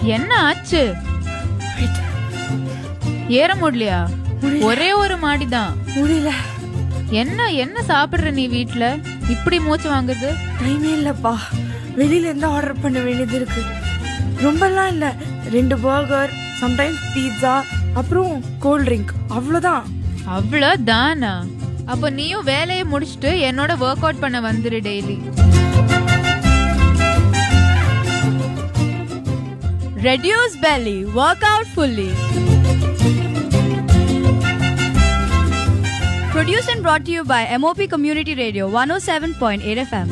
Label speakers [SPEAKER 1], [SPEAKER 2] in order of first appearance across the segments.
[SPEAKER 1] என்ன ஆச்சு ஏற முடியலையா ஒரே ஒரு மாடிதான்
[SPEAKER 2] முடியல
[SPEAKER 1] என்ன என்ன சாப்பிடுற நீ வீட்ல இப்படி மூச்சு வாங்குது
[SPEAKER 2] டைமே இல்லப்பா வெளியில இருந்து ஆர்டர் பண்ண வேண்டியது இருக்கு ரொம்பலாம் இல்ல ரெண்டு பர்கர் சம்டைம்ஸ் பீட்சா அப்புறம் கோல்ட் ட்ரிங்க் அவ்வளவுதான்
[SPEAKER 1] அவ்வளவுதானா அப்போ நீயும் வேலையை முடிச்சுட்டு என்னோட ஒர்க் அவுட் பண்ண வந்துரு daily
[SPEAKER 3] Reduce belly, work out fully. Produced and brought to you by MOP Community Radio 107.8 FM.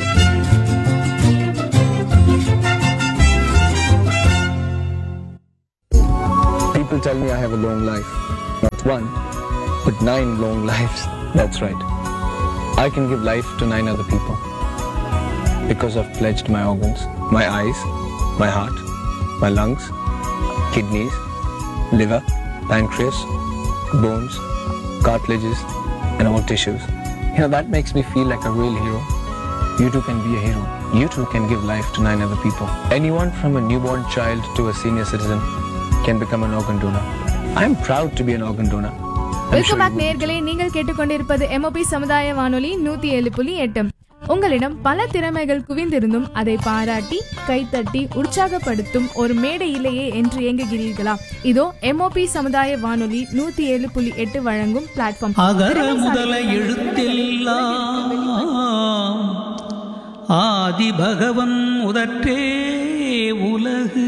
[SPEAKER 4] People tell me I have a long life. Not one, but nine long lives. That's right. I can give life to nine other people. Because I've pledged my organs, my eyes, my heart, my lungs, kidneys, liver, pancreas, bones, cartilages, and all tissues. You know, that makes me feel like a real hero. You too can be a hero. You too can give life to nine other people. Anyone from a newborn child to a senior citizen can become an organ donor. I am proud to be an organ donor. I'm
[SPEAKER 5] welcome
[SPEAKER 4] sure
[SPEAKER 5] back
[SPEAKER 4] you will.
[SPEAKER 5] நேயர்களே நீங்கள் கேட்டுக்கொண்டிருப்பது MOP சமுதாய வானொலி நூத்தி ஏழு புள்ளி எட்டு உங்களிடம் பல திறமைகள் குவிந்திருந்தும் அதை பாராட்டி கைத்தட்டி உற்சாகப்படுத்தும் ஒரு மேடையிலேயே என்று இயங்குகிறீர்களா இதோ எம்ஓபி சமுதாய வானொலி நூத்தி ஏழு புள்ளி எட்டு வழங்கும் பிளாட்ஃபார்ம்
[SPEAKER 6] அகர முதல எழுத்தெல்லாம் ஆதி பகவன் முதற்றே உலகு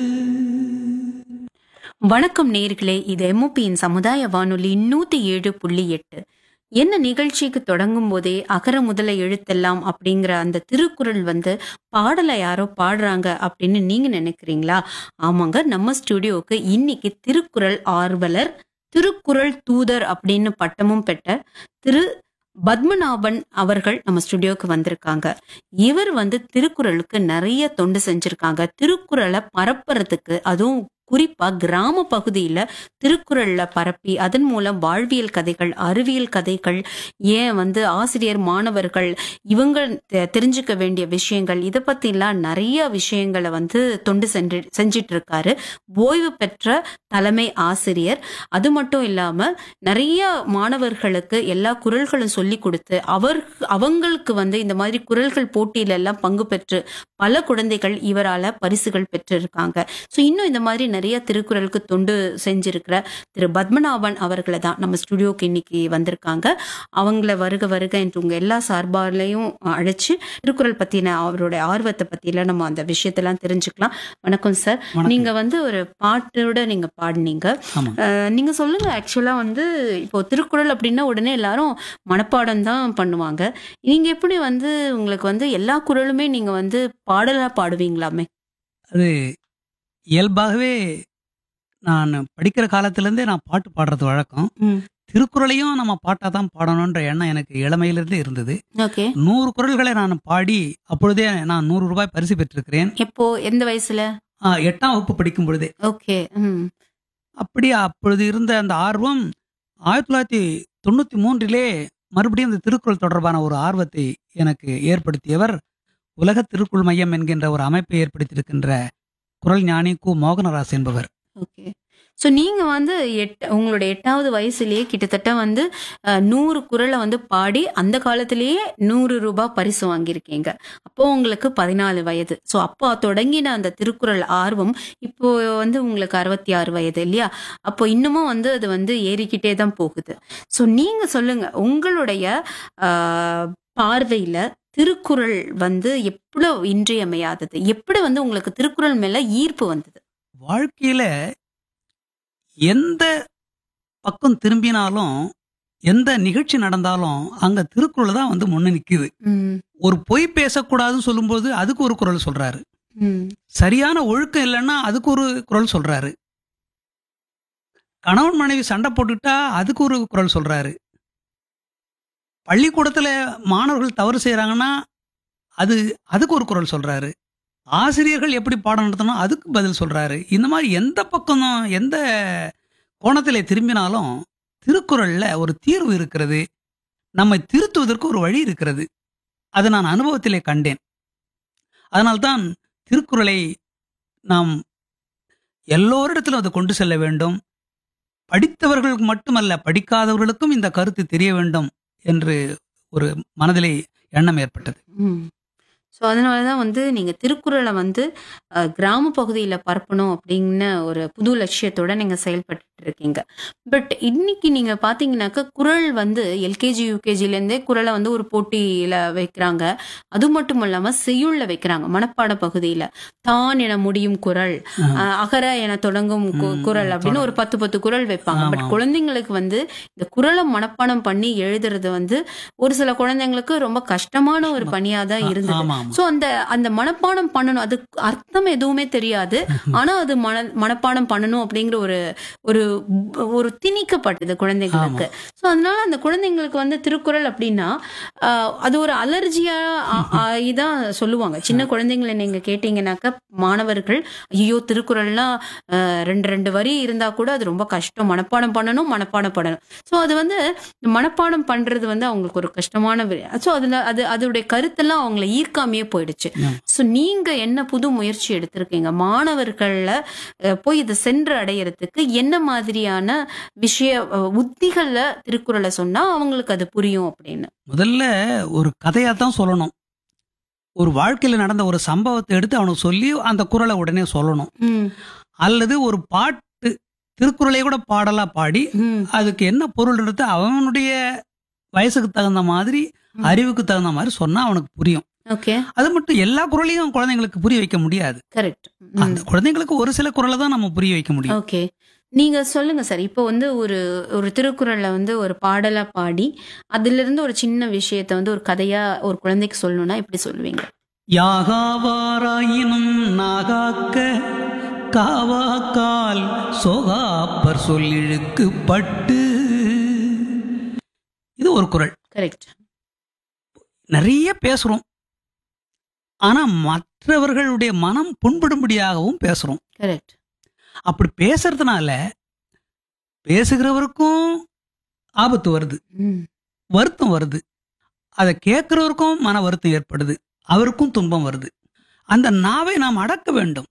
[SPEAKER 7] வணக்கம் நேர்களே இது எம்ஓபியின் சமுதாய வானொலி நூத்தி ஏழு புள்ளி எட்டு என்ன நிகழ்ச்சிக்கு தொடங்கும் போதே அகர முதல எழுத்தெல்லாம் அப்படிங்கிற அந்த திருக்குறள் வந்து பாடலை யாரோ பாடுறாங்க அப்படின்னு நீங்க நினைக்கிறீங்களா ஆமாங்க நம்ம ஸ்டுடியோவுக்கு இன்னைக்கு திருக்குறள் ஆர்வலர் திருக்குறள் தூதர் அப்படின்னு பட்டமும் பெற்ற திரு பத்மநாபன் அவர்கள் நம்ம ஸ்டுடியோக்கு வந்திருக்காங்க இவர் வந்து திருக்குறளுக்கு நிறைய தொண்டு செஞ்சிருக்காங்க திருக்குறளை பரப்புறதுக்கு அதுவும் குறிப்பா கிராம பகுதியில திருக்குறள்ல பரப்பி அதன் மூலம் வாழ்வியல் கதைகள் அறிவியல் கதைகள் ஏன் வந்து ஆசிரியர் மாணவர்கள் இவங்க தெ- தெரிஞ்சுக்க வேண்டிய விஷயங்கள் இதை பத்திலாம் நிறைய விஷயங்களை வந்து தொண்டு சென்று செஞ்சிட்டு இருக்காரு ஓய்வு பெற்ற தலைமை ஆசிரியர் அது மட்டும் இல்லாம நிறைய மாணவர்களுக்கு எல்லா குரல்களும் சொல்லி கொடுத்து அவர் அவங்களுக்கு வந்து இந்த மாதிரி குரல்கள் போட்டியில எல்லாம் பங்கு பெற்று பல குழந்தைகள் இவரால பரிசுகள் பெற்றிருக்காங்க ஸோ இன்னும் இந்த மாதிரி நிறைய திருக்குறளுக்கு தொண்டு செஞ்சிருக்கிற திரு பத்மநாபன் அவர்களை தான் நம்ம ஸ்டுடியோக்கு இன்னைக்கு வந்திருக்காங்க அவங்கள வருக வருக என்று உங்க எல்லா சார்பாலையும் அழைச்சு திருக்குறள் பத்தின அவருடைய ஆர்வத்தை பத்தியில நம்ம அந்த விஷயத்தெல்லாம் தெரிஞ்சுக்கலாம் வணக்கம் சார்
[SPEAKER 6] வணக்கம்.
[SPEAKER 7] நீங்க வந்து ஒரு பாட்டோட நீங்க பாடினீங்க
[SPEAKER 6] ஆமா
[SPEAKER 7] அஹ், நீங்க சொல்லுங்க ஆக்சுவலா வந்து இப்போ திருக்குறள் அப்படின்னா உடனே எல்லாரும் மனப்பாடம் தான் பண்ணுவாங்க நீங்க எப்படி வந்து உங்களுக்கு வந்து எல்லா குறளுமே நீங்க வந்து பாடலா பாடுவீங்களாமே
[SPEAKER 6] அது இயல்பாகவே நான் படிக்கிற காலத்திலேருந்தே நான் பாட்டு பாடுறது வழக்கம்
[SPEAKER 7] ம்.
[SPEAKER 6] திருக்குறளையும் நம்ம பாட்டாக தான் பாடணுன்ற எண்ணம் எனக்கு இளமையிலிருந்தே இருந்தது
[SPEAKER 7] ஓகே
[SPEAKER 6] நூறு குறள்களை நான் பாடி அப்பொழுதே நான் நூறு ரூபாய் பரிசு பெற்றிருக்கிறேன்
[SPEAKER 7] எப்போ எந்த வயசுல
[SPEAKER 6] ஆ, எட்டாம் வகுப்பு படிக்கும் பொழுதே
[SPEAKER 7] ஓகே ம்
[SPEAKER 6] அப்படி அப்பொழுது இருந்த அந்த ஆர்வம் ஆயிரத்தி தொள்ளாயிரத்தி தொண்ணூத்தி மூன்றிலே மறுபடியும் இந்த திருக்குறள் தொடர்பான ஒரு ஆர்வத்தை எனக்கு ஏற்படுத்தியவர் உலக திருக்குறள் மையம் என்கின்ற ஒரு அமைப்பை ஏற்படுத்தியிருக்கின்ற குறள் ஞானி கு மோகனராஸ் என்பவர்
[SPEAKER 7] ஓகே ஸோ நீங்க வந்து எட் உங்களோட எட்டாவது வயசுலயே கிட்டத்தட்ட வந்து அஹ், நூறு குறளை வந்து பாடி அந்த காலத்திலேயே நூறு ரூபாய் பரிசு வாங்கியிருக்கீங்க அப்போ உங்களுக்கு பதினாலு வயது ஸோ அப்போ தொடங்கின அந்த திருக்குறள் ஆர்வம் இப்போ வந்து உங்களுக்கு அறுபத்தி ஆறு வயது இல்லையா அப்போ இன்னமும் வந்து அது வந்து ஏறிக்கிட்டே தான் போகுது ஸோ நீங்க சொல்லுங்க உங்களுடைய ஆஹ், பார்வையில திருக்குறள் வந்து எவ்வளவு இன்றியமையாதது எப்படி வந்து உங்களுக்கு திருக்குறள் மேல ஈர்ப்பு வந்தது
[SPEAKER 6] வாழ்க்கையில எந்த பக்கம் திரும்பினாலும் எந்த நிகழ்ச்சி நடந்தாலும் அங்க திருக்குறள் தான் வந்து முன்ன நிக்குது
[SPEAKER 7] ம்
[SPEAKER 6] ஒரு பொய் பேசக்கூடாதுன்னு சொல்லும்போது அதுக்கு ஒரு குறள் சொல்றாரு
[SPEAKER 7] ம்
[SPEAKER 6] சரியான ஒழுக்கம் இல்லைன்னா அதுக்கு ஒரு குறள் சொல்றாரு கணவன் மனைவி சண்டை போட்டுட்டா அதுக்கு ஒரு குறள் சொல்றாரு பள்ளிக்கூடத்துல மாணவர்கள் தவறு செய்றாங்கன்னா அது அதுக்கு ஒரு குறள் சொல்றாரு ஆசிரியர்கள் எப்படி பாடம் நடத்தணும் அதுக்கு பதில் சொல்றாரு இந்த மாதிரி எந்த பக்கம் எந்த கோணத்திலே திரும்பினாலும் திருக்குறள்ல ஒரு தீர்வு இருக்கிறது நம்மை திருத்துவதற்கு ஒரு வழி இருக்கிறது அதை நான் அனுபவத்திலே கண்டேன் அதனால்தான் திருக்குறளை நாம் எல்லோரிடத்திலும் அதை கொண்டு செல்ல வேண்டும் படித்தவர்களுக்கு மட்டுமல்ல படிக்காதவர்களுக்கும் இந்த கருத்து தெரிய வேண்டும் என்று ஒரு மனதிலே எண்ணம் ஏற்பட்டது
[SPEAKER 7] ஸோ அதனால தான் வந்து நீங்கள் திருக்குறளை வந்து அஹ், கிராம பகுதியில் பரப்பணும் அப்படின்னு ஒரு புது லட்சியத்தோட நீங்கள் செயல்பட்டு இருக்கீங்க பட் இன்னைக்கு நீங்கள் பார்த்தீங்கன்னாக்கா குறள் வந்து எல்கேஜி யூகேஜிலேருந்தே குறளை வந்து ஒரு போட்டியில் வைக்கிறாங்க அது மட்டும் இல்லாமல் செய்யுளில் வைக்கிறாங்க மனப்பாட பகுதியில் தான் என முடியும் குறள் அஹ், அகர என தொடங்கும் கு-
[SPEAKER 6] ம்,
[SPEAKER 7] குறள் அப்படின்னு ஒரு பத்து பத்து குறள் வைப்பாங்க பட்
[SPEAKER 6] ஆமா.
[SPEAKER 7] குழந்தைங்களுக்கு வந்து இந்த குறளை மனப்பாடம் பண்ணி எழுதுறது வந்து ஒரு சில குழந்தைங்களுக்கு ரொம்ப கஷ்டமான ஒரு பணியாக தான் இருந்தது
[SPEAKER 6] ஆமா ஆமா
[SPEAKER 7] சோ அந்த அந்த மனப்பாடம் பண்ணணும் அது அர்த்தம் எதுவுமே தெரியாது ஆனா அது மன மனப்பாடம் பண்ணணும் அப்படிங்கிற ஒரு ஒரு ஒரு திணிக்கப்பட்டது குழந்தைங்களுக்கு சோ அதனால அந்த குழந்தைங்களுக்கு வந்து திருக்குறள் அப்படின்னா ஆஹ், அது ஒரு அலர்ஜியா இதான் சொல்லுவாங்க சின்ன குழந்தைங்களை நீங்க கேட்டீங்கன்னாக்கா மாணவர்கள் ஐயோ திருக்குறள்லாம் ஆஹ், ரெண்டு ரெண்டு வரி இருந்தா கூட அது ரொம்ப கஷ்டம் மனப்பாடம் பண்ணணும் மனப்பாடம் பண்ணணும் சோ அது வந்து மனப்பாடம் பண்றது வந்து அவங்களுக்கு ஒரு கஷ்டமான ஸோ அதுல அது அதோடைய கருத்தெல்லாம் அவங்கள ஈர்க்காமையே போயிடுச்சு
[SPEAKER 6] ஆமா.
[SPEAKER 7] ஸோ நீங்க என்ன புது முயற்சி எடுத்திருக்கீங்க மாணவர்கள்ல அஹ், போய் இதை சென்று அடையறதுக்கு என்ன மாதிரியான விஷய அஹ், உத்திகள்ல திருக்குறளை சொன்னா அவங்களுக்கு அது புரியும் அப்படின்னு
[SPEAKER 6] முதல்ல ஒரு கதையா தான் சொல்லணும் ஒரு வாழ்க்கையில நடந்த ஒரு சம்பவத்தை எடுத்து அவனுக்கு சொல்லி அந்த குறளை உடனே சொல்லணும்
[SPEAKER 7] ம்,
[SPEAKER 6] அல்லது ஒரு பாட்டு திருக்குறளை கூட பாடலா பாடி
[SPEAKER 7] ம்,
[SPEAKER 6] அதுக்கு என்ன பொருள் எடுத்து அவனுடைய வயசுக்கு தகுந்த மாதிரி அறிவுக்கு தகுந்த மாதிரி சொன்னா அவனுக்கு புரியும்
[SPEAKER 7] ஓகே
[SPEAKER 6] அது மட்டும் எல்லா குறளையும் குழந்தைங்களுக்கு புரிய வைக்க முடியாது
[SPEAKER 7] கரெக்ட்
[SPEAKER 6] அந்த குழந்தைங்களுக்கு ஒரு சில குறளை தான் நம்ம புரிய வைக்க முடியும்
[SPEAKER 7] ஓகே நீங்க சொல்லுங்க சார் இப்போ வந்து ஒரு ஒரு திருக்குறள்ல வந்து ஒரு பாடலா பாடி அதுல இருந்து ஒரு சின்ன விஷயத்த வந்து ஒரு கதையா ஒரு குழந்தைக்கு சொல்லணும்னா எப்படி சொல்லுவீங்க
[SPEAKER 6] யாகாவாராயினும் நாகாக்க காவாக்கால் சோகாப்பர் சொல்லிழுக்கு பட்டு இது ஒரு குறள்
[SPEAKER 7] கரெக்ட்
[SPEAKER 6] நிறைய பேசுறோம் ஆனா மற்றவர்களுடைய மனம் புண்படும்படியாகவும் பேசுறோம்
[SPEAKER 7] கரெக்ட்
[SPEAKER 6] அப்படி பேசுறதுனால பேசுகிறவருக்கும் ஆபத்து வருது
[SPEAKER 7] ம்
[SPEAKER 6] வருத்தம் வருது அதை கேட்கிறவருக்கும் மன வருத்தம் ஏற்படுது அவருக்கும் துன்பம் வருது அந்த நாவை நாம் அடக்க வேண்டும்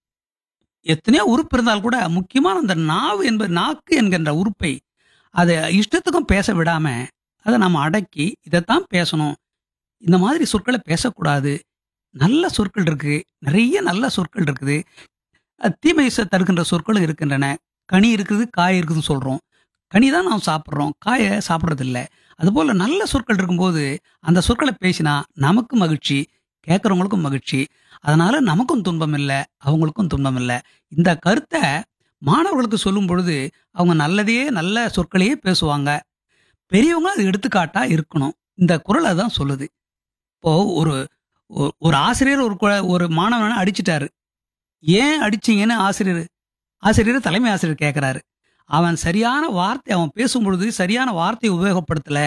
[SPEAKER 6] எத்தனையோ உறுப்பு இருந்தால் கூட முக்கியமான அந்த நாவு என்பது நாக்கு என்கின்ற உறுப்பை அதை இஷ்டத்துக்கும் பேச விடாம அதை நாம் அடக்கி இதைத்தான் பேசணும் இந்த மாதிரி சொற்களை பேசக்கூடாது நல்ல சொற்கள் இருக்கு நிறைய நல்ல சொற்கள் இருக்குது அஹ் தீமை ச- தருகின்ற சொற்களும் இருக்கின்றன கனி இருக்குது காய் இருக்குதுன்னு சொல்றோம் கனி தான் நாம் சாப்பிட்றோம் காயை சாப்பிட்றதில்ல அதுபோல நல்ல சொற்கள் இருக்கும்போது அந்த சொற்களை பேசினா நமக்கு மகிழ்ச்சி கேட்குறவங்களுக்கும் மகிழ்ச்சி அதனால நமக்கும் துன்பம் இல்லை அவங்களுக்கும் துன்பம் இல்லை இந்த கருத்தை மாணவர்களுக்கு சொல்லும் பொழுது அவங்க நல்லதையே நல்ல சொற்களையே பேசுவாங்க பெரியவங்க அது எடுத்துக்காட்டா இருக்கணும் இந்த குரலை தான் சொல்லுது இப்போ ஒரு ஒரு- ஒரு ஆசிரியர் ஒரு குழ- ஒரு மாணவனை அடிச்சிட்டாரு ஏன் அடிச்சீங்கன்னு ஆசிரியர் ஆசிரியர் தலைமை ஆசிரியர் கேட்கிறாரு அவன் சரியான வார்த்தை அவன் பேசும் பொழுது சரியான வார்த்தையை உபயோகப்படுத்தல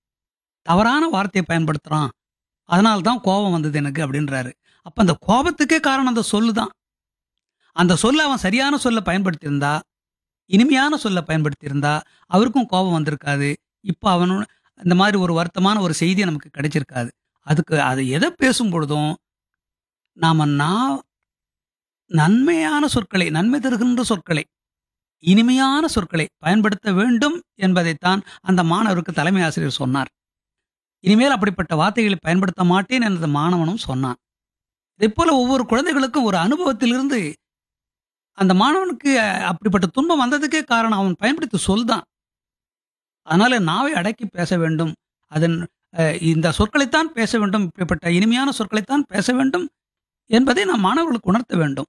[SPEAKER 6] தவறான வார்த்தையை பயன்படுத்துறான் அதனால தான் கோபம் வந்தது எனக்கு அப்படின்றாரு அப்ப அந்த கோபத்துக்கே காரணம் அந்த சொல்லு தான் அந்த சொல்ல அவன் சரியான சொல்ல பயன்படுத்தியிருந்தா இனிமையான சொல்ல பயன்படுத்தியிருந்தா அவருக்கும் கோபம் வந்திருக்காது இப்போ அவனு இந்த மாதிரி ஒரு வருத்தமான ஒரு செய்தி நமக்கு கிடைச்சிருக்காது அதுக்கு அது எதை பேசும் பொழுதும் நாம நான் நன்மையான சொற்களை நன்மை தருகின்ற சொற்களை இனிமையான சொற்களை பயன்படுத்த வேண்டும் என்பதைத்தான் அந்த மாணவருக்கு தலைமை ஆசிரியர் சொன்னார் இனிமேல் அப்படிப்பட்ட வார்த்தைகளை பயன்படுத்த மாட்டேன் என்று அந்த மாணவனும் சொன்னான் இதே போல ஒவ்வொரு குழந்தைகளுக்கும் ஒரு அனுபவத்திலிருந்து அந்த மாணவனுக்கு அஹ், அப்படிப்பட்ட துன்பம் வந்ததுக்கே காரணம் அவன் பயன்படுத்த சொல் தான் அதனால நாவை அடக்கி பேச வேண்டும் அதன் அஹ், இந்த சொற்களைத்தான் பேச வேண்டும் இப்படிப்பட்ட இனிமையான சொற்களைத்தான் பேச வேண்டும் என்பதை நாம் மாணவர்களுக்கு உணர்த்த வேண்டும்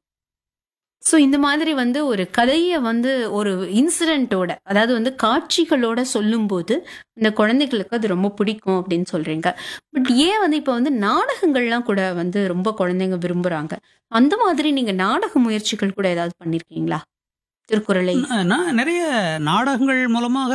[SPEAKER 7] ஸோ இந்த மாதிரி வந்து ஒரு கதையை வந்து ஒரு இன்சிடென்ட்டோட அதாவது வந்து காட்சிகளோட சொல்லும்போது இந்த குழந்தைகளுக்கு அது ரொம்ப பிடிக்கும் அப்படின்னு சொல்றீங்க பட் ஏன் வந்து இப்போ வந்து நாடகங்கள்லாம் கூட வந்து ரொம்ப குழந்தைங்க விரும்புறாங்க அந்த மாதிரி நீங்க நாடக முயற்சிகள் கூட ஏதாவது பண்ணிருக்கீங்களா திருக்குறளை
[SPEAKER 6] ந- நான் நிறைய நாடகங்கள் மூலமாக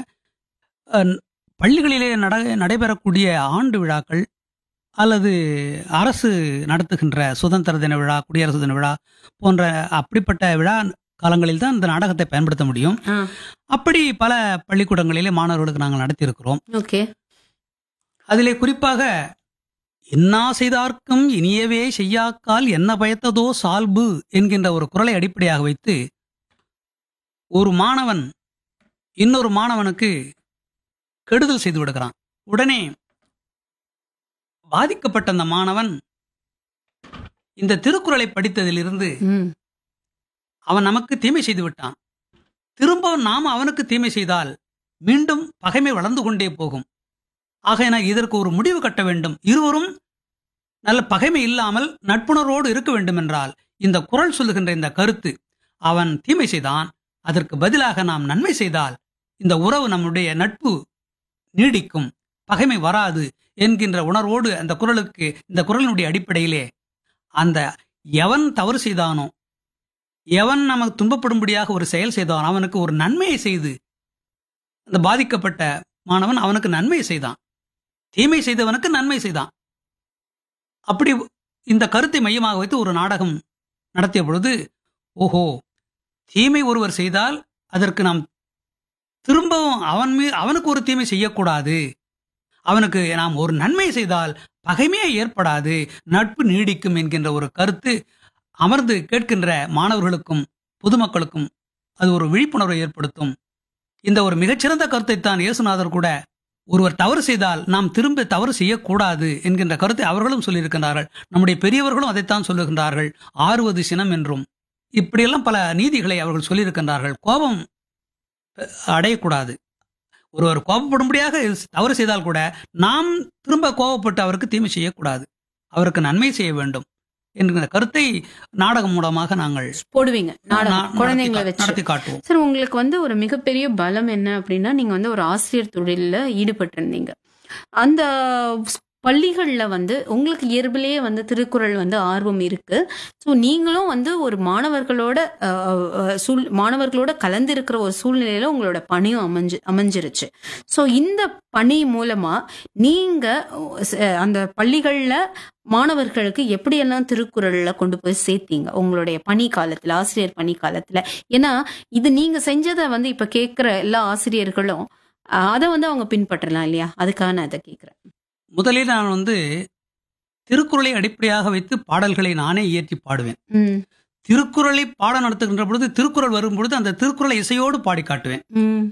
[SPEAKER 6] அஹ், பள்ளிகளிலே நட நடைபெறக்கூடிய ஆண்டு விழாக்கள் அல்லது அரசு நடத்துகின்ற சுதந்திர தின விழா குடியரசு தின விழா போன்ற அப்படிப்பட்ட விழா காலங்களில் தான் இந்த நாடகத்தை பயன்படுத்த முடியும்
[SPEAKER 7] ஆ.
[SPEAKER 6] அப்படி பல பள்ளிக்கூடங்களிலே மாணவர்களுக்கு நாங்கள் நடத்தியிருக்கிறோம்
[SPEAKER 7] ஓகே
[SPEAKER 6] அதிலே குறிப்பாக இன்னா செய்தார்க்கும் இனியவே செய்யாக்கால் என்ன பயத்ததோ சால்பு என்கின்ற ஒரு குரலை அடிப்படையாக வைத்து ஒரு மாணவன் இன்னொரு மாணவனுக்கு கெடுதல் செய்து விடுகிறான் உடனே பாதிக்கப்பட்ட அந்த மாணவன் இந்த திருக்குறளை படித்ததிலிருந்து
[SPEAKER 7] ம்
[SPEAKER 6] அவன் நமக்கு தீமை செய்து விட்டான் திரும்பவும் நாம் அவனுக்கு தீமை செய்தால் மீண்டும் பகைமை வளர்ந்து கொண்டே போகும் ஆகையினால் இதற்கு ஒரு முடிவு கட்ட வேண்டும் இருவரும் நல்ல பகைமை இல்லாமல் நட்புணர்வோடு இருக்க வேண்டும் என்றால் இந்த குரல் சொல்லுகின்ற இந்த கருத்து அவன் தீமை செய்தான் அதற்கு பதிலாக நாம் நன்மை செய்தால் இந்த உறவு நம்முடைய நட்பு நீடிக்கும் பகைமை வராது என்கின்ற உணர்வோடு அந்த குரலுக்கு இந்த குரலினுடைய அடிப்படையிலே அந்த எவன் தவறு செய்தானோ எவன் நமக்கு துன்பப்படும்படியாக ஒரு செயல் செய்தான் அவனுக்கு ஒரு நன்மையை செய்து அந்த பாதிக்கப்பட்ட மாணவன் அவனுக்கு நன்மையை செய்தான் தீமை செய்தவனுக்கு நன்மை செய்தான் அப்படி இந்த கருத்தை மையமாக வைத்து ஒரு நாடகம் நடத்திய பொழுது ஓஹோ தீமை ஒருவர் செய்தால் அதற்கு நாம் திரும்பவும் அவன் மீ அவனுக்கு ஒரு தீமை செய்யக்கூடாது அவனுக்கு நாம் ஒரு நன்மை செய்தால் பகைமையே ஏற்படாது நட்பு நீடிக்கும் என்கின்ற ஒரு கருத்து அமர்ந்து கேட்கின்ற மாணவர்களுக்கும் பொதுமக்களுக்கும் அது ஒரு விழிப்புணர்வை ஏற்படுத்தும் இந்த ஒரு மிகச்சிறந்த கருத்தை தான் இயேசுநாதர் கூட ஒருவர் தவறு செய்தால் நாம் திரும்ப தவறு செய்யக்கூடாது என்கின்ற கருத்தை அவர்களும் சொல்லியிருக்கின்றார்கள் நம்முடைய பெரியவர்களும் அதைத்தான் சொல்லுகின்றார்கள் ஆறுவது சினம் என்றும் இப்படியெல்லாம் பல நீதிகளை அவர்கள் சொல்லியிருக்கின்றார்கள் கோபம் அஹ், அடையக்கூடாது ஒருவர் கோபப்படும்படியாக தவறு செய்தால் கூட நாம் திரும்ப கோபப்பட்டு அவருக்கு தீமை செய்யக்கூடாது அவருக்கு நன்மை செய்ய வேண்டும் என்கிற கருத்தை நாடகம் மூலமாக நாங்கள்
[SPEAKER 7] போடுவீங்க
[SPEAKER 6] நா-
[SPEAKER 7] நாடகம் குழந்தைங்களை
[SPEAKER 6] நடத்தி கா-
[SPEAKER 7] வச்சு
[SPEAKER 6] நடத்தி காட்டுவோம்
[SPEAKER 7] சார் உங்களுக்கு வந்து ஒரு மிகப்பெரிய பலம் என்ன அப்படின்னா நீங்க வந்து ஒரு ஆசிரியர் தொழிலில் ஈடுபட்டிருந்தீங்க அந்த பள்ளிகளில் வந்து உங்களுக்கு இயல்பிலேயே வந்து திருக்குறள் வந்து ஆர்வம் இருக்கு ஸோ நீங்களும் வந்து ஒரு மாணவர்களோட அஹ், அஹ், சூழ் மாணவர்களோட கலந்திருக்கிற ஒரு சூழ்நிலையில உங்களோட பணியும் அமைஞ்சு அமைஞ்சிருச்சு ஸோ இந்த பணி மூலமா நீங்க அஹ், அந்த பள்ளிகளில் மாணவர்களுக்கு எப்படியெல்லாம் திருக்குறள்ல கொண்டு போய் சேர்த்தீங்க உங்களுடைய பணி காலத்துல ஆசிரியர் பணி காலத்துல ஏன்னா இது நீங்க செஞ்சதை வந்து இப்ப கேட்கிற எல்லா ஆசிரியர்களும் அஹ், அதை வந்து அவங்க பின்பற்றலாம் இல்லையா அதுக்காக நான் அதை கேட்கிறேன்
[SPEAKER 6] முதலில் நான் வந்து திருக்குறளை அடிப்படையாக வைத்து பாடல்களை நானே இயற்றி பாடுவேன்
[SPEAKER 7] ம்
[SPEAKER 6] திருக்குறளை பாடம் நடத்துகின்ற பொழுது திருக்குறள் வரும் பொழுது அந்த திருக்குறளை இசையோடு பாடி காட்டுவேன்
[SPEAKER 7] ம்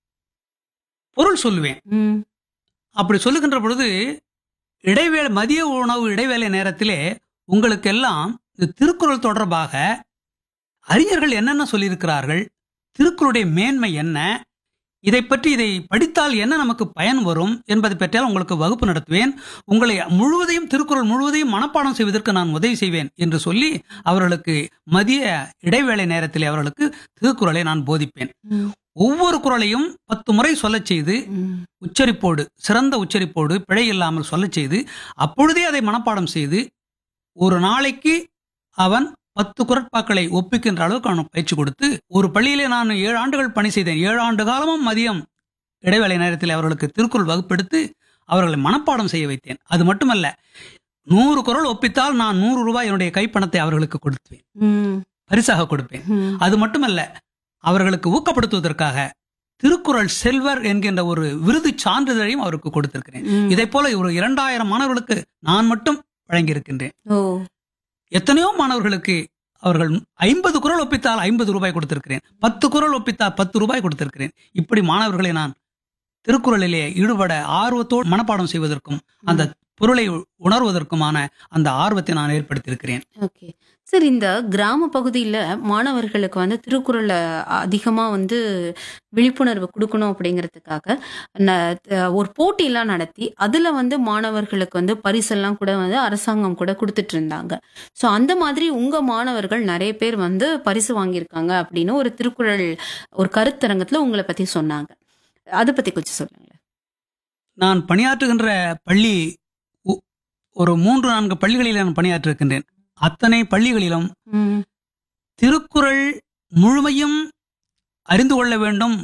[SPEAKER 6] பொருள் சொல்லுவேன்
[SPEAKER 7] ம்
[SPEAKER 6] அப்படி சொல்லுகின்ற பொழுது இடைவேளை மதிய உணவு இடைவேளை நேரத்திலே உங்களுக்கெல்லாம் இந்த திருக்குறள் தொடர்பாக அறிஞர்கள் என்னென்ன சொல்லியிருக்கிறார்கள் திருக்குறளுடைய மேன்மை என்ன இதை பற்றி இதை படித்தால் என்ன நமக்கு பயன் வரும் என்பதை பற்றியால் உங்களுக்கு வகுப்பு நடத்துவேன் உங்களை முழுவதையும் திருக்குறள் முழுவதையும் மனப்பாடம் செய்வதற்கு நான் உதவி செய்வேன் என்று சொல்லி அவர்களுக்கு மதிய இடைவேளை நேரத்தில் அவர்களுக்கு திருக்குறளை நான் போதிப்பேன்
[SPEAKER 7] ம்.
[SPEAKER 6] ஒவ்வொரு குறளையும் பத்து முறை சொல்லச் செய்து
[SPEAKER 7] ம்
[SPEAKER 6] உச்சரிப்போடு சிறந்த உச்சரிப்போடு பிழை இல்லாமல் சொல்லச் செய்து அப்பொழுதே அதை மனப்பாடம் செய்து ஒரு நாளைக்கு அவன் பத்து குரட்பாக்களை ஒப்பிக்கின்ற அளவுக்கு அவனுக்கு பயிற்சி கொடுத்து ஒரு பள்ளியிலே நான் ஏழு ஆண்டுகள் பணி செய்தேன் ஏழு ஆண்டு காலமும் மதியம் இடைவேளை நேரத்தில் அவர்களுக்கு திருக்குறள் வகுப்பெடுத்து அவர்களை மனப்பாடம் செய்ய வைத்தேன் அது மட்டுமல்ல நூறு குரல் ஒப்பித்தால் நான் நூறு ரூபாய் என்னுடைய கைப்பணத்தை அவர்களுக்கு கொடுத்தேன்
[SPEAKER 7] ம்
[SPEAKER 6] பரிசாக கொடுப்பேன்
[SPEAKER 7] ம்
[SPEAKER 6] அது மட்டுமல்ல அவர்களுக்கு ஊக்கப்படுத்துவதற்காக திருக்குறள் செல்வர் என்கின்ற ஒரு விருது சான்றிதழையும் அவருக்கு கொடுத்திருக்கிறேன்
[SPEAKER 7] ம்.
[SPEAKER 6] இதை போல ஒரு இரண்டாயிரம் மாணவர்களுக்கு நான் மட்டும் வழங்கியிருக்கின்றேன்
[SPEAKER 7] ஓ
[SPEAKER 6] எத்தனையோ மாணவர்களுக்கு அவர்கள் ஐம்பது குரல் ஒப்பித்தால் ஐம்பது ரூபாய் கொடுத்திருக்கிறேன் பத்து குரல் ஒப்பித்தால் பத்து ரூபாய் கொடுத்திருக்கிறேன் இப்படி மாணவர்களை நான் திருக்குறளிலே ஈடுபட ஆர்வத்தோடு மனப்பாடம் செய்வதற்கும் அந்த பொருளை உணர்வதற்குமான அந்த ஆர்வத்தை நான் ஏற்படுத்தியிருக்கிறேன்
[SPEAKER 7] ஓகே சார் இந்த கிராம பகுதியில் மாணவர்களுக்கு வந்து திருக்குறளை அதிகமாக வந்து விழிப்புணர்வு கொடுக்கணும் அப்படிங்கிறதுக்காக ந- அஹ் ஒரு போட்டியெல்லாம் நடத்தி அதில் வந்து மாணவர்களுக்கு வந்து பரிசெல்லாம் கூட வந்து அரசாங்கம் கூட கொடுத்துட்டு இருந்தாங்க ஸோ அந்த மாதிரி உங்கள் மாணவர்கள் நிறைய பேர் வந்து பரிசு வாங்கியிருக்காங்க அப்படின்னு ஒரு திருக்குறள் ஒரு கருத்தரங்கத்தில் உங்களை பற்றி சொன்னாங்க அதை பற்றி கொஞ்சம் சொல்லுங்களேன்
[SPEAKER 6] நான் பணியாற்றுகின்ற பள்ளி ஒ- ஒரு மூன்று நான்கு பள்ளிகளில் நான் பணியாற்றிருக்கின்றேன் அத்தனை பள்ளிகளிலும்
[SPEAKER 7] ம்
[SPEAKER 6] திருக்குறள் முழுமையும் அறிந்து கொள்ள வேண்டும்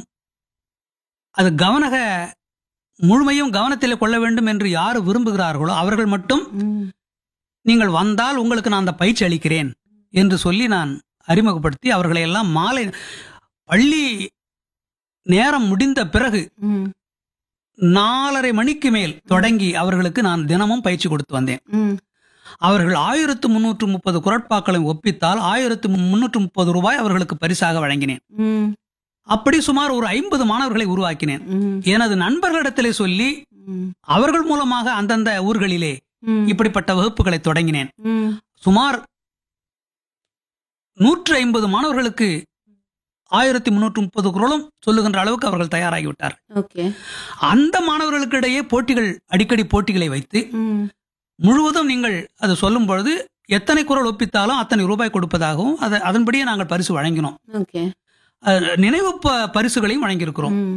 [SPEAKER 6] அது கவனக முழுமையும் கவனத்தில் கொள்ள வேண்டும் என்று யார் விரும்புகிறார்களோ அவர்கள் மட்டும்
[SPEAKER 7] ம்
[SPEAKER 6] நீங்கள் வந்தால் உங்களுக்கு நான் அந்த பயிற்சி அளிக்கிறேன் என்று சொல்லி நான் அறிமுகப்படுத்தி அவர்களை எல்லாம் மாலை பள்ளி நேரம் முடிந்த பிறகு
[SPEAKER 7] ம்
[SPEAKER 6] நாலரை மணிக்கு மேல் தொடங்கி அவர்களுக்கு நான் தினமும் பயிற்சி கொடுத்து வந்தேன்
[SPEAKER 7] ம்
[SPEAKER 6] அவர்கள் ஆயிரத்து முன்னூற்று முப்பது குரட்பாக்களை ஒப்பித்தால் ஆயிரத்து முன்னூற்று முப்பது ரூபாய் அவர்களுக்கு பரிசாக வழங்கினேன்
[SPEAKER 7] ம்
[SPEAKER 6] அப்படி சுமார் ஒரு ஐம்பது மாணவர்களை உருவாக்கினேன்
[SPEAKER 7] ம்
[SPEAKER 6] எனது நண்பர்களிடத்திலே சொல்லி
[SPEAKER 7] ம்
[SPEAKER 6] அவர்கள் மூலமாக அந்தந்த ஊர்களிலே
[SPEAKER 7] ம்
[SPEAKER 6] இப்படிப்பட்ட வகுப்புகளை தொடங்கினேன்
[SPEAKER 7] ம்
[SPEAKER 6] சுமார் நூற்று ஐம்பது மாணவர்களுக்கு ஆயிரத்தி முன்னூற்று முப்பது குரலும் சொல்லுகின்ற அளவுக்கு அவர்கள் தயாராகிவிட்டார்
[SPEAKER 7] ஓகே
[SPEAKER 6] அந்த மாணவர்களுக்கு இடையே போட்டிகள் அடிக்கடி போட்டிகளை வைத்து
[SPEAKER 7] ம்
[SPEAKER 6] முழுவதும் நீங்கள் அது சொல்லும் பொழுது எத்தனை குரல் ஒப்பித்தாலும் அத்தனை ரூபாய் கொடுப்பதாகவும் அதை அதன்படியே நாங்கள் பரிசு வழங்கினோம்
[SPEAKER 7] ஓகே
[SPEAKER 6] அஹ், நினைவு ப- பரிசுகளையும் வழங்கியிருக்கிறோம்
[SPEAKER 7] ம்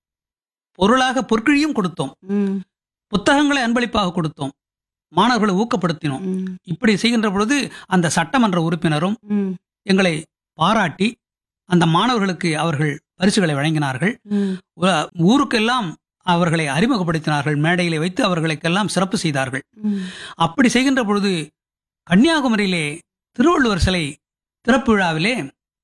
[SPEAKER 6] பொருளாக பொற்கிழியும் கொடுத்தோம்
[SPEAKER 7] ம்
[SPEAKER 6] புத்தகங்களை அன்பளிப்பாக கொடுத்தோம் மாணவர்களை ஊக்கப்படுத்தினோம்
[SPEAKER 7] ம்
[SPEAKER 6] இப்படி செய்கின்ற பொழுது அந்த சட்டமன்ற உறுப்பினரும்
[SPEAKER 7] ம்
[SPEAKER 6] எங்களை பாராட்டி அந்த மாணவர்களுக்கு அவர்கள் பரிசுகளை வழங்கினார்கள்
[SPEAKER 7] ம்
[SPEAKER 6] ஊ- ஊருக்கெல்லாம் அவர்களை அறிமுகப்படுத்தினார்கள் மேடையிலே வைத்து அவர்களுக்கெல்லாம் சிறப்பு செய்தார்கள்
[SPEAKER 7] ம்
[SPEAKER 6] அப்படி செய்கின்ற பொழுது கன்னியாகுமரியிலே திருவள்ளுவர் சிலை திறப்பு விழாவிலே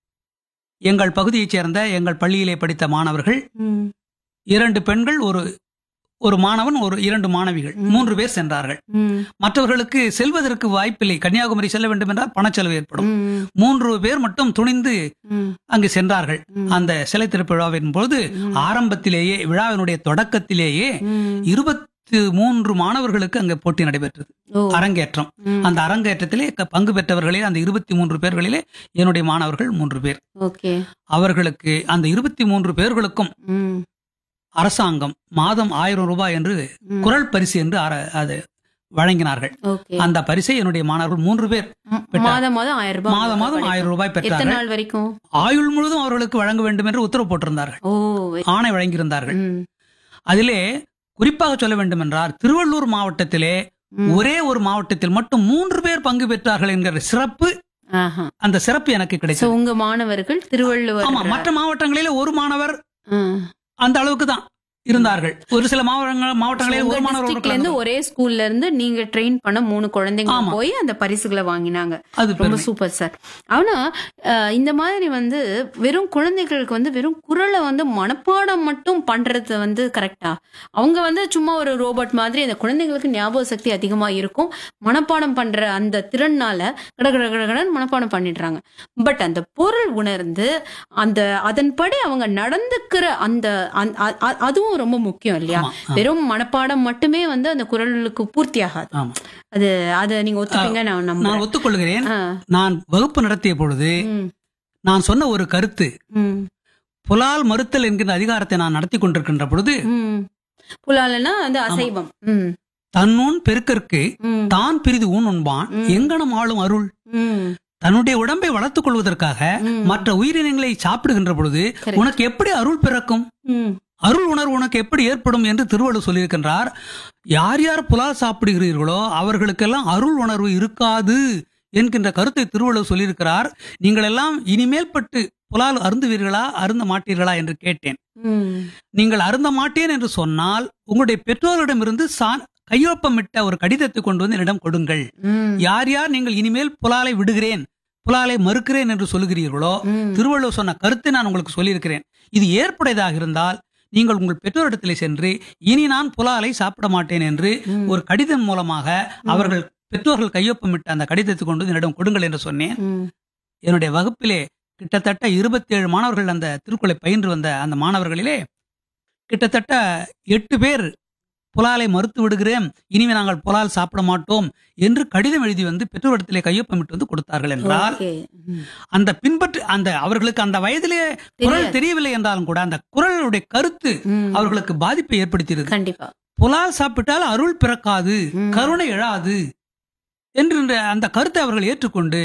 [SPEAKER 6] எங்கள் பகுதியைச் சேர்ந்த எங்கள் பள்ளியிலே படித்த மாணவர்கள்
[SPEAKER 7] ம்
[SPEAKER 6] இரண்டு பெண்கள் ஒரு ஒரு மாணவன் ஒரு இரண்டு மாணவிகள்
[SPEAKER 7] ம்.
[SPEAKER 6] மூன்று பேர் சென்றார்கள்
[SPEAKER 7] ம்
[SPEAKER 6] மற்றவர்களுக்கு செல்வதற்கு வாய்ப்பில்லை கன்னியாகுமரி செல்ல வேண்டும் என்றால் பணச்செலவு ஏற்படும்
[SPEAKER 7] ம்
[SPEAKER 6] மூன்று பேர் மட்டும் துணிந்து
[SPEAKER 7] ம்
[SPEAKER 6] அங்கு சென்றார்கள்
[SPEAKER 7] ம்.
[SPEAKER 6] அந்த சிலை திறப்பு விழாவின் பொழுது
[SPEAKER 7] ம்.
[SPEAKER 6] ஆரம்பத்திலேயே விழாவினுடைய தொடக்கத்திலேயே
[SPEAKER 7] ம்
[SPEAKER 6] இருபத்தி மூன்று மாணவர்களுக்கு அங்கே போட்டி நடைபெற்றது
[SPEAKER 7] ஓ
[SPEAKER 6] அரங்கேற்றம்
[SPEAKER 7] ம்
[SPEAKER 6] அந்த அரங்கேற்றத்திலே க- பங்கு பெற்றவர்களே அந்த இருபத்தி மூன்று பேர்களிலே என்னுடைய மாணவர்கள் மூன்று பேர்
[SPEAKER 7] ஓகே
[SPEAKER 6] அவர்களுக்கு அந்த இருபத்தி மூன்று பேர்களுக்கும்
[SPEAKER 7] ம்
[SPEAKER 6] அரசாங்கம் மாதம் ஆயிரம் ரூபாய் என்று
[SPEAKER 7] ம்.
[SPEAKER 6] குரல் பரிசு என்று அர- அது வழங்கினார்கள்
[SPEAKER 7] ஓகே
[SPEAKER 6] அந்த பரிசை என்னுடைய மாணவர்கள் மூன்று பேர்
[SPEAKER 7] ம்,
[SPEAKER 6] பெற்றார்.
[SPEAKER 7] மாதம் மாதம் ஆயிரம் ரூபாய்
[SPEAKER 6] மாதம் மாதம்
[SPEAKER 7] கிடைக்கும்.
[SPEAKER 6] ஆயிரம் ரூபாய்
[SPEAKER 7] எத்தனை
[SPEAKER 6] பெற்றார்கள்
[SPEAKER 7] நாள் வரைக்கும்
[SPEAKER 6] ஆயுள் முழுதும் அவர்களுக்கு வழங்க வேண்டும் என்று உத்தரவு போட்டிருந்தார்கள்
[SPEAKER 7] ஓ வெ-
[SPEAKER 6] ஆணை வழங்கியிருந்தார்கள்
[SPEAKER 7] ம்,
[SPEAKER 6] அதிலே குறிப்பாக சொல்ல வேண்டும் என்றால் திருவள்ளூர் மாவட்டத்திலே
[SPEAKER 7] ம்.
[SPEAKER 6] ஒரே ஒரு மாவட்டத்தில் மட்டும் மூன்று பேர் பங்கு பெற்றார்கள் என்கிற சிறப்பு
[SPEAKER 7] ஆஹா.
[SPEAKER 6] அந்த சிறப்பு எனக்கு
[SPEAKER 7] So,
[SPEAKER 6] கிடைச்சது
[SPEAKER 7] உங்க மாணவர்கள் திருவள்ளுவர்
[SPEAKER 6] ஆமா மற்ற மாவட்டங்களிலே ஒரு மாணவர்
[SPEAKER 7] ம்.
[SPEAKER 6] அந்த அளவுக்கு தான் இருந்தார்கள் ஒரு சில மாவட்டங்கள் மாவட்டங்களில்
[SPEAKER 7] உங்க
[SPEAKER 6] ஒரு மாணவர்
[SPEAKER 7] districtல இருந்து ஒரே ஸ்கூல்ல இருந்து நீங்க ட்ரெயின் பண்ண மூணு குழந்தைங்க
[SPEAKER 6] ஆமா.
[SPEAKER 7] போய் அந்த பரிசுகளை வாங்கினாங்க
[SPEAKER 6] அது
[SPEAKER 7] ரொம்ப
[SPEAKER 6] பெருமை.
[SPEAKER 7] சூப்பர் சார் ஆனா அஹ், இந்த மாதிரி வந்து வெறும் குழந்தைகளுக்கு வந்து வெறும் குரலை வந்து மனப்பாடம் மட்டும் பண்றது வந்து கரெக்டா அவங்க வந்து சும்மா ஒரு ரோபோட் மாதிரி அந்த குழந்தைங்களுக்கு ஞாபக சக்தி அதிகமா இருக்கும் மனப்பாடம் பண்ற அந்த திறனால கட கட கட கடன்னு மனப்பாடம் பண்ணிடுறாங்க பட் அந்த பொருள் உணர்ந்து அந்த அதன்படி அவங்க நடந்துக்கிற அந்த அந்த- அ- அ- அதுவும் ரொம்ப முக்கியம் இல்லையா
[SPEAKER 6] ஆமா, ஆமா.
[SPEAKER 7] வெறும் மனப்பாடம் மட்டுமே வந்து அந்த குரலுக்கு பூர்த்தி ஆகாது
[SPEAKER 6] ஆமா.
[SPEAKER 7] அது அதை நீங்க ஒத்துப்பீங்க நான்
[SPEAKER 6] நான்
[SPEAKER 7] நம்புறேன்
[SPEAKER 6] ஒத்துக்கொள்கிறேன்
[SPEAKER 7] ஆ,
[SPEAKER 6] நான் வகுப்பு நடத்திய பொழுது
[SPEAKER 7] ம்,
[SPEAKER 6] நான் சொன்ன ஒரு கருத்து
[SPEAKER 7] ம்,
[SPEAKER 6] புலால் மறுத்தல் என்கிற அதிகாரத்தை நான் நடத்தி கொண்டிருக்கின்ற பொழுது
[SPEAKER 7] ம். புலாலனா அந்த அசைவம் ம்,
[SPEAKER 6] தன்னூன் பெருக்கற்கு
[SPEAKER 7] ம்,
[SPEAKER 6] தான் பிரிது ஊன் உண்பான்
[SPEAKER 7] ம்.
[SPEAKER 6] எங்கனம் ஆளும் அருள்
[SPEAKER 7] ம்,
[SPEAKER 6] தன்னுடைய உடம்பை வளர்த்துக் கொள்வதற்காக
[SPEAKER 7] ம்.
[SPEAKER 6] மற்ற உயிரினங்களை சாப்பிடுகின்ற பொழுது
[SPEAKER 7] Correct.
[SPEAKER 6] உனக்கு எப்படி அருள் பிறக்கும்
[SPEAKER 7] ம்,
[SPEAKER 6] அருள் உணர்வு உனக்கு எப்படி ஏற்படும் என்று திருவள்ளுவர் சொல்லியிருக்கின்றார் யார் யார் புலால் சாப்பிடுகிறீர்களோ அவர்களுக்கெல்லாம் அருள் உணர்வு இருக்காது என்கின்ற கருத்தை திருவள்ளுவர் சொல்லியிருக்கிறார் நீங்கள் எல்லாம் இனிமேல் பட்டு புலால் அருந்துவீர்களா அருந்த மாட்டீர்களா என்று கேட்டேன்
[SPEAKER 7] ம்,
[SPEAKER 6] நீங்கள் அருந்த மாட்டேன் என்று சொன்னால் உங்களுடைய பெற்றோரிடமிருந்து சான் கையொப்பமிட்ட ஒரு கடிதத்தை கொண்டு வந்து என்னிடம் கொடுங்கள்
[SPEAKER 7] ம்,
[SPEAKER 6] யார் யார் நீங்கள் இனிமேல் புலாலை விடுகிறேன் புலாலை மறுக்கிறேன் என்று சொல்லுகிறீர்களோ
[SPEAKER 7] ம்.
[SPEAKER 6] திருவள்ளுவர் சொன்ன கருத்தை நான் உங்களுக்கு சொல்லியிருக்கிறேன் இது ஏற்புடையதாக இருந்தால் நீங்கள் உங்கள் பெற்றோரிடத்திலே சென்று இனி நான் புலாலை சாப்பிட மாட்டேன் என்று
[SPEAKER 7] ம்.
[SPEAKER 6] ஒரு கடிதம் மூலமாக அவர்கள் பெற்றோர்கள் கையொப்பமிட்ட அந்த கடிதத்தை கொண்டு வந்து என்னிடம் கொடுங்கள் என்று சொன்னேன்
[SPEAKER 7] ம்,
[SPEAKER 6] என்னுடைய வகுப்பிலே கிட்டத்தட்ட இருபத்தேழு மாணவர்கள் அந்த திருக்குறளை பயின்று வந்த அந்த மாணவர்களிலே கிட்டத்தட்ட எட்டு பேர் புலாலை மறுத்து விடுகிறேன் இனிமே நாங்கள் புலால் சாப்பிட மாட்டோம் என்று கடிதம் எழுதி வந்து பெற்றோரிடத்திலே கையொப்பமிட்டு வந்து கொடுத்தார்கள் என்றால்
[SPEAKER 7] ஓகே. ம்.
[SPEAKER 6] அந்த பின்பற்று அந்த அவர்களுக்கு அந்த வயதிலே குரல்
[SPEAKER 7] தெரியாது.
[SPEAKER 6] தெரியவில்லை என்றாலும் கூட அந்த குரலுடைய கருத்து
[SPEAKER 7] ம்.
[SPEAKER 6] அவர்களுக்கு பாதிப்பை ஏற்படுத்தியது
[SPEAKER 7] கண்டிப்பா
[SPEAKER 6] புலால் சாப்பிட்டால் அருள் பிறக்காது
[SPEAKER 7] ம்.
[SPEAKER 6] கருணை எழாது என்று இந்த அந்த கருத்தை அவர்கள் ஏற்றுக்கொண்டு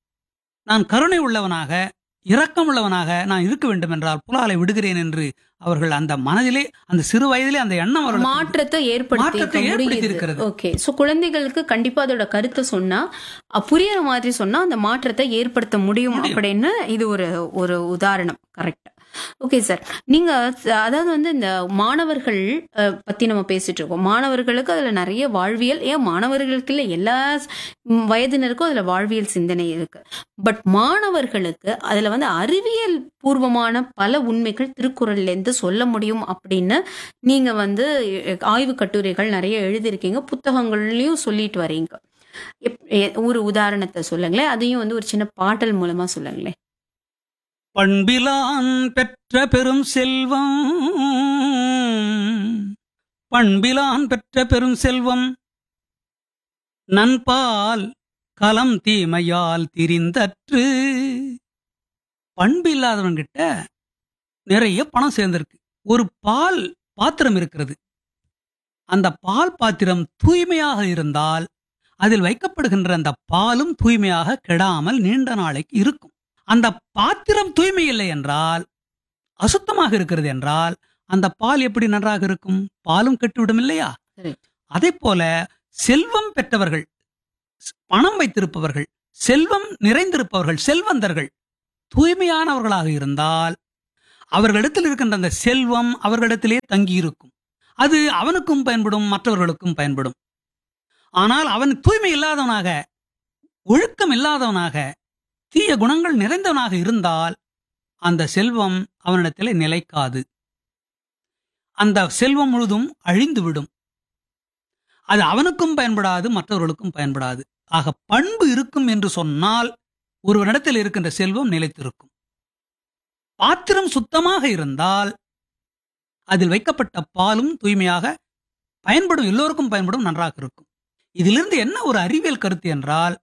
[SPEAKER 6] நான் கருணை உள்ளவனாக இரக்கம் உள்ளவனாக நான் இருக்க வேண்டும் என்றால் புலாலை விடுகிறேன் என்று அவர்கள் அந்த மனதிலே அந்த சிறு வயதிலே அந்த எண்ணம் அவர்களுக்கு
[SPEAKER 7] மாற்றத்தை ஏற்படுத்தி
[SPEAKER 6] மாற்றத்தை
[SPEAKER 7] இருக்க
[SPEAKER 6] ஏற்படுத்தி
[SPEAKER 7] முடியுது.
[SPEAKER 6] இருக்கிறது.
[SPEAKER 7] ஓகே சோ குழந்தைகளுக்கு கண்டிப்பா அதோட கருத்தை சொன்னா அ, புரியற மாதிரி சொன்னா அந்த மாற்றத்தை ஏற்படுத்த முடியும்
[SPEAKER 6] முடியும்.
[SPEAKER 7] அப்படின்னு இது ஒரு ஒரு உதாரணம் கரெக்ட் ஓகே சார் நீங்க ச- அதாவது வந்து இந்த மாணவர்கள் அஹ், பத்தி நம்ம பேசிட்டு இருக்கோம் மாணவர்களுக்கு அதுல நிறைய வாழ்வியல் ஏன் மாணவர்களுக்கு இல்ல எல்லா ம், வயதினருக்கும் அதுல வாழ்வியல் சிந்தனை இருக்கு பட் மாணவர்களுக்கு அதுல வந்து அறிவியல் பூர்வமான பல உண்மைகள் திருக்குறள்ல இருந்து சொல்ல முடியும் அப்படின்னு நீங்க வந்து அஹ், ஆய்வு கட்டுரைகள் நிறைய எழுதியிருக்கீங்க புத்தகங்கள்லயும் சொல்லிட்டு வரீங்க எப்- எ- ஒரு உதாரணத்தை சொல்லுங்களேன் அதையும் வந்து ஒரு சின்ன பாடல் மூலமா சொல்லுங்களேன்
[SPEAKER 6] பண்பிலான் பெற்ற பெரும் செல்வம் பண்பிலான் பெற்ற பெரும் செல்வம் நண்பால் கலம் தீமையால் திரிந்தற்று பண்பில்லாதவன்கிட்ட நிறைய பணம் சேர்ந்திருக்கு ஒரு பால் பாத்திரம் இருக்கிறது அந்த பால் பாத்திரம் தூய்மையாக இருந்தால் அதில் வைக்கப்படுகின்ற அந்த பாலும் தூய்மையாக கெடாமல் நீண்ட நாளைக்கு இருக்கும் அந்த பாத்திரம் தூய்மை இல்லை என்றால் அசுத்தமாக இருக்கிறது என்றால் அந்த பால் எப்படி நன்றாக இருக்கும் பாலும் கெட்டுவிடும் இல்லையா
[SPEAKER 7] Correct.
[SPEAKER 6] அதே போல செல்வம் பெற்றவர்கள் ஸ்- பணம் வைத்திருப்பவர்கள் செல்வம் நிறைந்திருப்பவர்கள் செல்வந்தர்கள் தூய்மையானவர்களாக இருந்தால் அவர்களிடத்தில் இருக்கின்ற அந்த செல்வம் அவர்களிடத்திலே தங்கியிருக்கும் அது அவனுக்கும் பயன்படும் மற்றவர்களுக்கும் பயன்படும் ஆனால் அவன் தூய்மை இல்லாதவனாக ஒழுக்கம் இல்லாதவனாக தீய குணங்கள் நிறைந்தவனாக இருந்தால் அந்த செல்வம் அவனிடத்திலே நிலைக்காது அந்த செல்வம் முழுதும் அழிந்துவிடும் அது அவனுக்கும் பயன்படாது மற்றவர்களுக்கும் பயன்படாது ஆக பண்பு இருக்கும் என்று சொன்னால் ஒருவனிடத்தில் இருக்கின்ற செல்வம் நிலைத்திருக்கும் பாத்திரம் சுத்தமாக இருந்தால் அதில் வைக்கப்பட்ட பாலும் தூய்மையாக பயன்படும் எல்லோருக்கும் பயன்படும் நன்றாக இருக்கும் இதிலிருந்து என்ன ஒரு அறிவியல் கருத்து என்றால்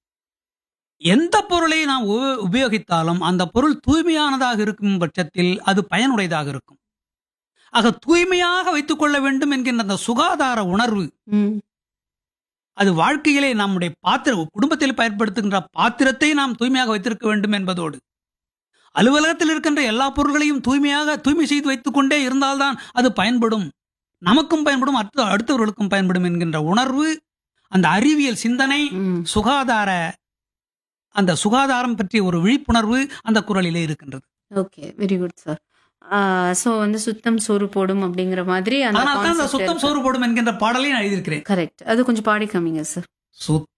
[SPEAKER 6] எந்த பொருளை நாம் உப- உபயோகித்தாலும் அந்த பொருள் தூய்மையானதாக இருக்கும் பட்சத்தில் அது பயனுடையதாக இருக்கும் ஆக தூய்மையாக வைத்துக் கொள்ள வேண்டும் என்கின்ற அந்த சுகாதார உணர்வு
[SPEAKER 7] ம்
[SPEAKER 6] அது வாழ்க்கையிலே நம்முடைய பாத்திர குடும்பத்தில் பயன்படுத்துகின்ற பாத்திரத்தை நாம் தூய்மையாக வைத்திருக்க வேண்டும் என்பதோடு அலுவலகத்தில் இருக்கின்ற எல்லா பொருள்களையும் தூய்மையாக தூய்மை செய்து வைத்துக் கொண்டே இருந்தால்தான் அது பயன்படும் நமக்கும் பயன்படும் அடுத்த அடுத்தவர்களுக்கும் பயன்படும் என்கின்ற உணர்வு அந்த அறிவியல் சிந்தனை
[SPEAKER 7] ம்
[SPEAKER 6] சுகாதார அந்த சுகாதாரம் பற்றிய ஒரு விழிப்புணர்வு அந்த குரலிலே இருக்கின்றது
[SPEAKER 7] okay very good sir so வந்து சுத்தம் சோறு போடும் அப்படிங்கிற மாதிரி
[SPEAKER 6] அதனால தான் அந்த சுத்தம் சோறு போடும் என்கின்ற பாடலை நான் எழுதியிருக்கிறேன்
[SPEAKER 7] கரெக்ட் அது கொஞ்சம் பாடி காமிங்க சார்
[SPEAKER 6] சுத்தம்